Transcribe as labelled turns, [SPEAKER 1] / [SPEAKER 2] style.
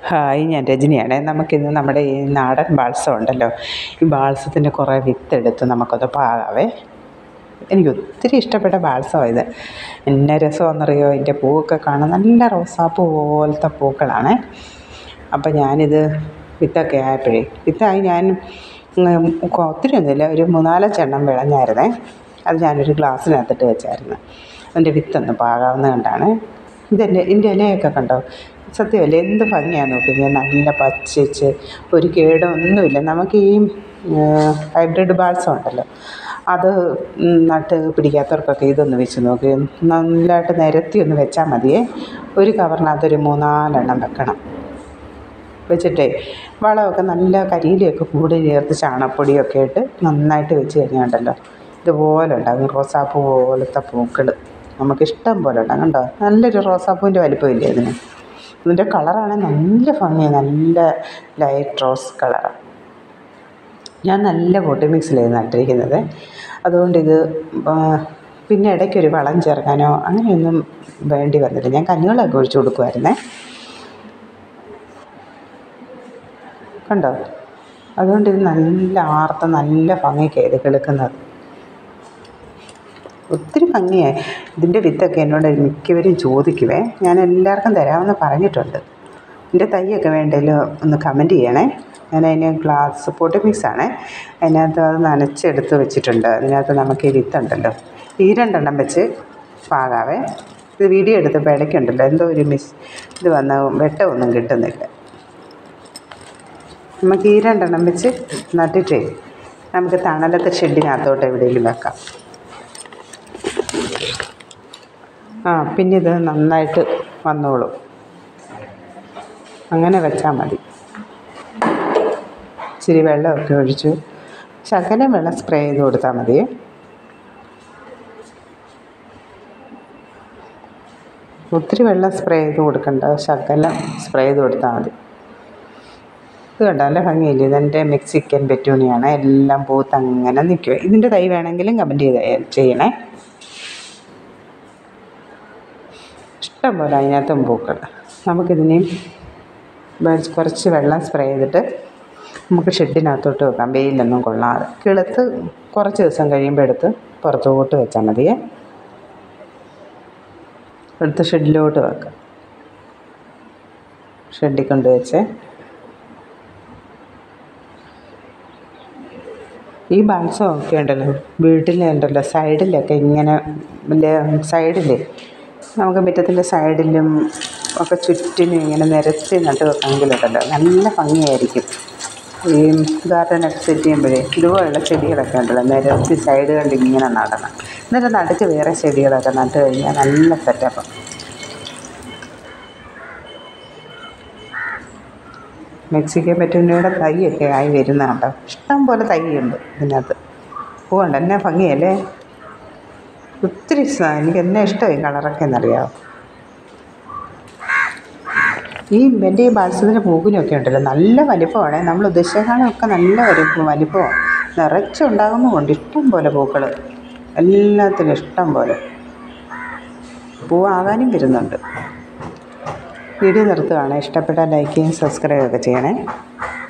[SPEAKER 1] hi ഞാൻ രജനിയാണേ നമുക്കിന്ന് നമ്മുടെ ഈ നാടൻ ബാൾസം ഉണ്ടല്ലോ ഈ ബാൾസത്തിൻ്റെ കുറേ വിത്തെടുത്ത് നമുക്കത് പാകാവേ എനിക്ക് ഒത്തിരി ഇഷ്ടപ്പെട്ട ബാൾസമാണ് ഇത് എന്നാ രസമാണെന്നറിയോ ഇതിൻ്റെ പൂവൊക്കെ കാണാൻ നല്ല റോസാപ്പൂ പോലത്തെ പൂക്കളാണേ അപ്പം ഞാനിത് വിത്തൊക്കെ ആയപ്പോഴേ വിത്തായി ഞാൻ ഉം, ഒത്തിരി ഒന്നുമില്ല ഒരു മൂന്നാലഞ്ചെണ്ണം വിളഞ്ഞായിരുന്നേ അത് ഞാനൊരു ഗ്ലാസ്സിനകത്തിട്ട് വെച്ചായിരുന്നു അതിൻ്റെ വിത്തൊന്ന് പാകാവുന്ന കണ്ടാണ് ഇതെൻ്റെ ഇതിൻ്റെ ഇലയൊക്കെ കണ്ടോ സത്യമല്ലേ എന്ത് ഭംഗിയാണ് നോക്കിക്കഴിഞ്ഞാൽ നല്ല പച്ചിച്ച് ഒരു കേടൊന്നുമില്ല നമുക്ക് ഈ ഹൈബ്രിഡ് ബാൾസം ഉണ്ടല്ലോ അത് ഉം, നട്ട് പിടിക്കാത്തവർക്കൊക്കെ ഇതൊന്ന് വെച്ച് നോക്കി നല്ലതായിട്ട് നിരത്തി ഒന്ന് വെച്ചാൽ മതിയേ ഒരു കവറിനകത്തൊരു മൂന്നാലെണ്ണം വെക്കണം വെച്ചിട്ടേ വളമൊക്കെ നല്ല കരിയിലയൊക്കെ കൂടി ചേർത്ത് ചാണകപ്പൊടിയൊക്കെ ഇട്ട് നന്നായിട്ട് വെച്ച് കഴിഞ്ഞാൽ ഉണ്ടല്ലോ ഇതുപോലെ ഉണ്ടാകും റോസാപ്പൂ പോലത്തെ പൂക്കൾ നമുക്കിഷ്ടം പോലെ ഉണ്ടാകും കണ്ടോ നല്ലൊരു റോസാപ്പൂവിൻ്റെ വലിപ്പമില്ലേ ഇതിന് ഇതിൻ്റെ കളറാണെങ്കിൽ നല്ല ഭംഗിയാണ് നല്ല ലൈറ്റ് റോസ് കളറാണ് ഞാൻ നല്ല പൊട്ടി മിക്സിലാണ് നട്ടിരിക്കുന്നത് അതുകൊണ്ട് ഇത് ആ, പിന്നെ ഇടയ്ക്കൊരു വളം ചേർക്കാനോ അങ്ങനെയൊന്നും വേണ്ടി വന്നില്ല ഞാൻ കഞ്ഞിവെള്ളമൊക്കെ ഒഴിച്ചു കൊടുക്കുമായിരുന്നേ കണ്ടോ അതുകൊണ്ട് ഇത് നല്ല ആർത്ത നല്ല ഭംഗിക്കാണ് ഇത് കിളുക്കുന്നത് ഒത്തിരി ഭംഗിയായി ഇതിൻ്റെ വിത്തൊക്കെ എന്നോട് മിക്കവരും ചോദിക്കുവേ ഞാൻ എല്ലാവർക്കും തരാമെന്ന് പറഞ്ഞിട്ടുണ്ട് എൻ്റെ തൈയൊക്കെ വേണ്ടതിൽ ഒന്ന് കമൻറ്റ് ചെയ്യണേ ഞാൻ അതിന് ഗ്ലാസ് പൊട്ടി മിക്സാണ് അതിനകത്ത് അത് നനച്ചെടുത്ത് വെച്ചിട്ടുണ്ട് അതിനകത്ത് നമുക്ക് ഈ വിത്തുണ്ടല്ലോ ഈ രണ്ടെണ്ണം വെച്ച് പാകാവേ ഇത് വീഡിയോ എടുത്തപ്പോൾ ഇടയ്ക്കുണ്ടല്ലോ എന്തോ ഒരു മിസ് ഇത് വന്ന വെട്ടമൊന്നും കിട്ടുന്നില്ല നമുക്ക് ഈ രണ്ടെണ്ണം വെച്ച് നട്ടിട്ടേ നമുക്ക് തണലത്തെ ഷെഡിനകത്തോട്ട് എവിടെയെങ്കിലും വെക്കാം ആ പിന്നെ ഇത് നന്നായിട്ട് വന്നോളും അങ്ങനെ വെച്ചാൽ മതി ഇച്ചിരി വെള്ളമൊക്കെ ഒഴിച്ചു ശകലം വെള്ളം സ്പ്രേ ചെയ്ത് കൊടുത്താൽ മതി ഒത്തിരി വെള്ളം സ്പ്രേ ചെയ്ത് കൊടുക്കണ്ട ശകലം സ്പ്രേ ചെയ്ത് കൊടുത്താൽ മതി ഇത് കണ്ടോ നല്ല ഭംഗിയില്ലേ ഇതെൻ്റെ മെക്സിക്കൻ പെറ്റൂണിയാണ് എല്ലാം പൂത്ത് അങ്ങനെ നിൽക്കുക ഇതിൻ്റെ തൈ വേണമെങ്കിലും കമൻറ്റ് ചെയ്ത് ചെയ്യണേ ഇഷ്ടം പോലെ അതിനകത്തും പൂക്കൾ നമുക്കിതിനെയും വെ- കുറച്ച് വെള്ളം സ്പ്രേ ചെയ്തിട്ട് നമുക്ക് ഷെഡിനകത്തോട്ട് വെക്കാം വെയിലൊന്നും കൊള്ളാതെ കിളുത്ത് കുറച്ച് ദിവസം കഴിയുമ്പോൾ എടുത്ത് പുറത്തോട്ട് വെച്ചാൽ മതിയേ എടുത്ത് ഷെഡിലോട്ട് വെക്കാം ഷെഡിൽ കൊണ്ട് വെച്ച് ഈ ബാൾസം ഒക്കെ ഉണ്ടല്ലോ വീട്ടിലുണ്ടല്ലോ സൈഡിലൊക്കെ ഇങ്ങനെ സൈഡിൽ നമുക്ക് മുറ്റത്തിൻ്റെ സൈഡിലും ഒക്കെ ചുറ്റിനും ഇങ്ങനെ നിരത്തി നട്ട് വെക്കാമെങ്കിലുണ്ടല്ലോ നല്ല ഭംഗിയായിരിക്കും ഈ ഗാർഡനൊക്കെ സെറ്റ് ചെയ്യുമ്പോഴേ ഇതുപോലുള്ള ചെടികളൊക്കെ ഉണ്ടല്ലോ നിരത്തി സൈഡുകളിൽ ഇങ്ങനെ നടണം എന്നിട്ട് നടുക്ക് വേറെ ചെടികളൊക്കെ നട്ട് കഴിഞ്ഞാൽ നല്ല സെറ്റപ്പാണ് മെക്സിക്കൻ പെറ്റൂണിയുടെ തൈയൊക്കെ ആയി വരുന്ന കേട്ടോ ഇഷ്ടം പോലെ തൈയുണ്ട് ഇതിനകത്ത് പൂവുണ്ട് എന്നാ ഭംഗിയല്ലേ ഒത്തിരി സ- എനിക്ക് എന്നാ ഇഷ്ടമായി കളറൊക്കെ എന്നറിയാമോ ഈ എൻ്റെ ഈ ബാത്സത്തിൻ്റെ പൂവിനൊക്കെ ഉണ്ടല്ലോ നല്ല വലിപ്പമാണ് നമ്മൾ ഉദ്ദേശിച്ചേക്കാളൊക്കെ നല്ല വലിപ്പം വലിപ്പമാണ് നിറച്ചുണ്ടാകുന്നുമുണ്ട് ഇഷ്ടം പോലെ പൂക്കൾ എല്ലാത്തിനും ഇഷ്ടം പോലെ പൂവാകാനും വരുന്നുണ്ട് വീഡിയോ നിർത്തുകയാണ് ഇഷ്ടപ്പെട്ടാൽ ലൈക്ക് ചെയ്യും സബ്സ്ക്രൈബ് ഒക്കെ ചെയ്യണേ